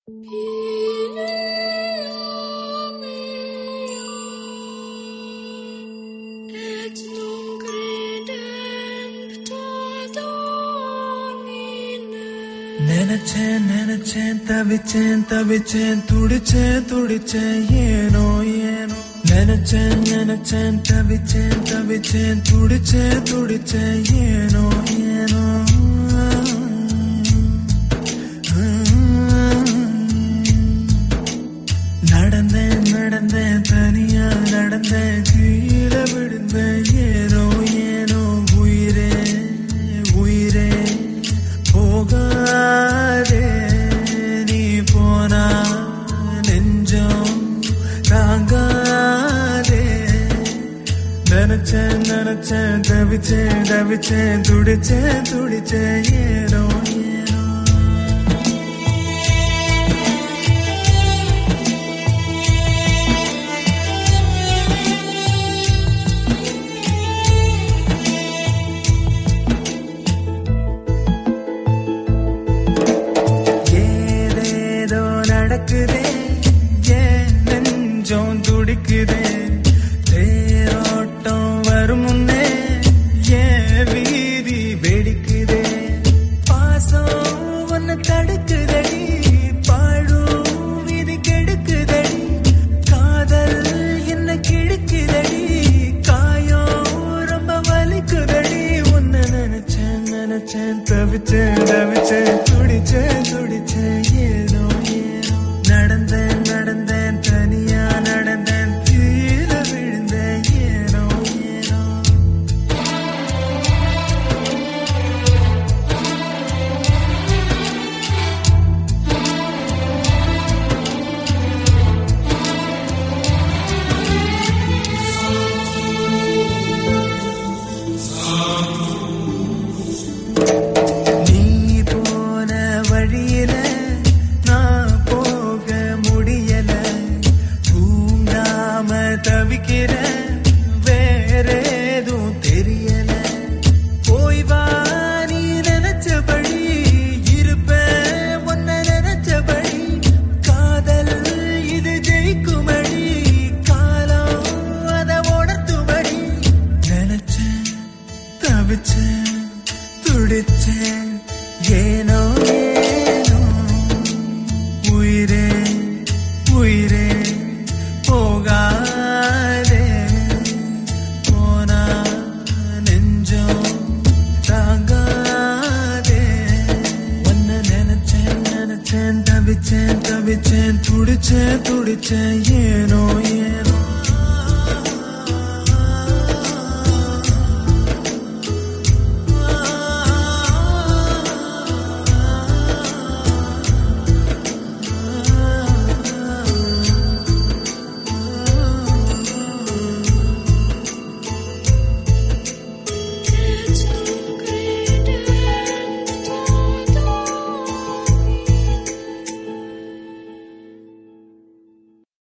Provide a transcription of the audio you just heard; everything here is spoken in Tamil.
Et nunc redemptor Domine. நினைச்சேன் நினைச்சேன் தவிச்சேன் தவிச்சேன் துடிச்சேன் துடிச்சேன் ஏனோ ஏனோ நினைச்சேன் நினைச்சேன் தவிச்சேன் தவிச்சேன் துடிச்சேன் துடிச்சேன் ஏனோ ஏனோ நடந்தேன் நடந்தேன் தனியா நடந்தேன் கீழே விழுந்தேன் ஏனோ ஏனோ உயிரே உயிரே போகாதே நீ போனா நெஞ்சம் தாங்காதே நினைச்சேன் நினைச்சேன் தவிச்சேன் தவிச்சேன் துடிச்சேன் துடிச்சேன் ஏனோ ஏனோ ஏதேதோ நடக்குதே ஏன் நெஞ்சம் துடிக்குதே தேரோட்டம் வரும் முன்னே ஏன் வீதி வெடிக்குதே பாசம் ஒன்னு தடுக்குதடி பாழும் வீதி கெடுக்குதடி காதல் என்ன கிழக்குதடி காயம் ரொம்ப வலிக்குதடி உன்னை நினைச்சேன் நினைச்சேன் தவிச்சேன் தவிச்சேன் துடிச்சேன் துடிச்சேன் ஏனோ ஏனோ நடந்தேன் நடந்தேன் தனியா நடந்தேன் கீழே விழுந்தேன் ஏனோ ஏனோ நீ போன வழியில நான் போக முடியல தூங்காம தவிக்கிற வேற எதுவும் தெரியல போய் வா நீ நினைச்சபடி இருப்பேன் உன்னை நினைச்சபடி காதல் இது ஜெயிக்குமடி காலம் அதை உணர்த்துமடி நினைச்சேன் தவிச்சேன் துடிச்சேன் ஏனோ ஏனோ உயிரே உயிரே போகாதே போனா நெஞ்சம் தாங்காதே உன்னை நினைச்சேன் நினைச்சேன் தவிச்சேன் தவிச்சேன் துடிச்சேன் துடிச்சேன் ஏனோ ஏனோ